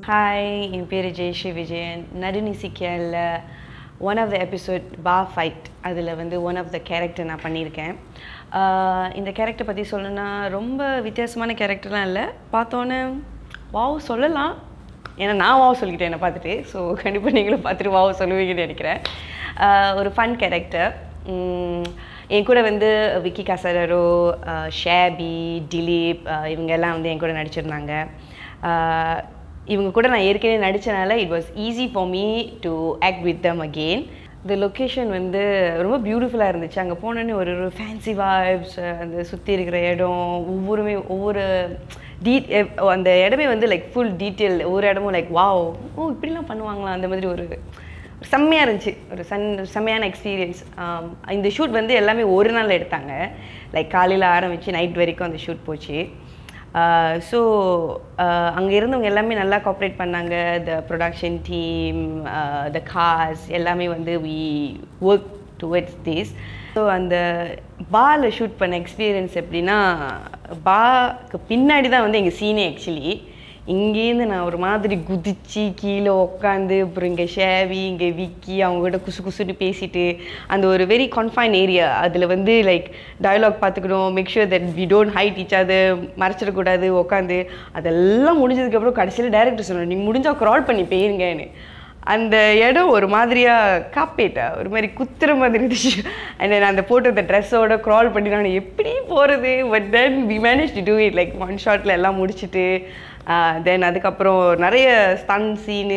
hi என் பேர் ஜெயஸ்ரீ விஜயன் நடுநிசிக்கல்ல ஒன் ஆஃப் த எபிசோட் பா ஃபைட் அதில் வந்து ஒன் ஆஃப் த கேரக்டர் நான் பண்ணியிருக்கேன் ஆஹ் இந்த கேரக்டர் பற்றி சொல்லணும்னா ரொம்ப வித்தியாசமான கேரக்டர்லாம் இல்லை பார்த்தோன்னே வாவ் சொல்லலாம் ஏன்னா நான் வாவ் சொல்லிக்கிட்டேன் என்னை பார்த்துட்டு ஸோ கண்டிப்பாக நீங்களும் பார்த்துட்டு வாவ் சொல்லுவீங்கன்னு நினைக்கிறேன் ஆஹ் ஒரு ஃபன் கேரக்டர் என் கூட வந்து விக்கி கசரரோ ஷேபி திலீப் ஆஹ் இவங்க எல்லாம் வந்து என் கூட நடிச்சிருந்தாங்க ஆஹ் இவங்க கூட நான் ஏற்கனவே நடித்தனால it was easy for me to act with them again இந்த லொக்கேஷன் வந்து ரொம்ப பியூட்டிஃபுல்லாக இருந்துச்சு அங்கே போனோன்னே ஒரு ஒரு ஃபேன்சி வைப்ஸ் அந்த சுற்றி இருக்கிற இடம் ஒவ்வொருமே ஒவ்வொரு டீ அந்த இடமே வந்து லைக் ஃபுல் டீட்டெயில் ஒவ்வொரு இடமும் லைக் வாவ் ஓ இப்படிலாம் பண்ணுவாங்களா அந்த மாதிரி ஒரு செம்மையாக இருந்துச்சு ஒரு சன் செம்மையான எக்ஸ்பீரியன்ஸ் இந்த ஷூட் வந்து எல்லாமே ஒரு நாள் எடுத்தாங்க லைக் காலையில் ஆரம்பித்து நைட் வரைக்கும் அந்த ஷூட் போச்சு ஸோ அங்கே இருந்தவங்க எல்லாமே நல்லா கோஆப்ரேட் பண்ணாங்க the production team the cast எல்லாமே வந்து we work towards this so அந்த பாவில் ஷூட் பண்ண எக்ஸ்பீரியன்ஸ் எப்படின்னா பாக்கு பின்னாடி தான் வந்து எங்கள் சீனே ஆக்சுவலி இங்கேருந்து நான் ஒரு மாதிரி குதிச்சு கீழே உட்காந்து அப்புறம் இங்கே ஷேவி இங்கே விக்கி அவங்ககிட்ட குசு குசுன்னு பேசிட்டு அந்த ஒரு வெரி கன்ஃபைன் ஏரியா அதில் வந்து லைக் டயலாக் பார்த்துக்கணும் make sure that we don't hide each other மறைச்சிடக்கூடாது உட்காந்து அதெல்லாம் முடிஞ்சதுக்கப்புறம் கடைசியில் டேரக்டர் சொன்னோம் நீங்கள் முடிஞ்சால் க்ரால் பண்ணி போயிருங்கன்னு அந்த இடம் ஒரு மாதிரியாக காப்பேட்டா ஒரு மாதிரி குத்துற மாதிரி இருந்துச்சு அண்ட் நான் அந்த போட்டு அந்த ட்ரெஸ்ஸோட க்ரால் பண்ணி நான் எப்படி போகிறது but then we manage to do it like one ஷாட்டில் எல்லாம் முடிச்சுட்டு தென் அதுக்கப்புறம் நிறைய ஸ்டன் சீனு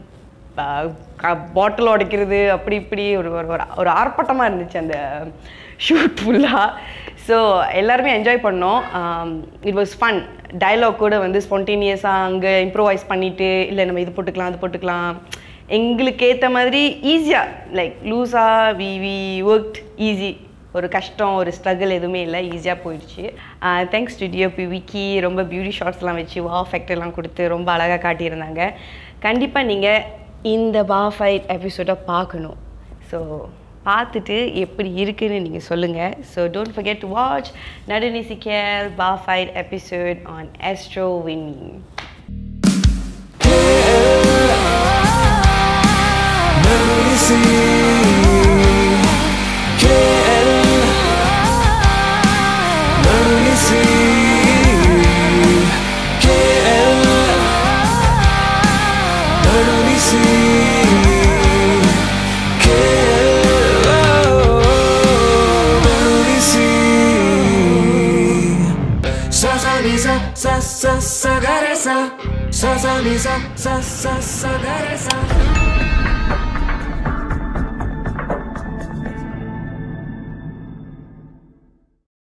பாட்டில் உடைக்கிறது அப்படி இப்படி ஒரு ஒரு ஒரு- ஒரு ஆர்ப்பாட்டமாக இருந்துச்சு அந்த ஷூட் ஃபுல்லாக ஸோ எல்லாருமே என்ஜாய் பண்ணோம் இட் வாஸ் ஃபன் டயலாக் கூட வந்து ஸ்பான்டேனியஸாக அங்கே இம்ப்ரோவைஸ் பண்ணிவிட்டு இல்லை நம்ம இது போட்டுக்கலாம் அது போட்டுக்கலாம் எங்களுக்கு ஏற்ற மாதிரி ஈஸியாக லைக் லூஸாக வி வி ஒர்க்ட் ஈஸி ஒரு கஷ்டம் ஒரு ஸ்ட்ரகிள் எதுவுமே இல்லை ஈஸியாக போயிடுச்சு தேங்க்ஸ் ஸ்டுடியோ பி விக்கி ரொம்ப பியூட்டி ஷார்ட்ஸ்லாம் வச்சு வா எஃபெக்ட்லாம் கொடுத்து ரொம்ப அழகாக காட்டியிருந்தாங்க கண்டிப்பாக நீங்கள் இந்த பா ஃபைட் எபிசோடை பார்க்கணும் ஸோ பார்த்துட்டு எப்படி இருக்குன்னு நீங்கள் சொல்லுங்கள் so don't forget to watch நடுநிசி கேர் பா ஃபைட் எபிசோட் ஆன் எஸ்ட்ரோ வின்னி Sa sa ni sa sa sa sa ga re sa sa sa ni sa sa sa sa ga re sa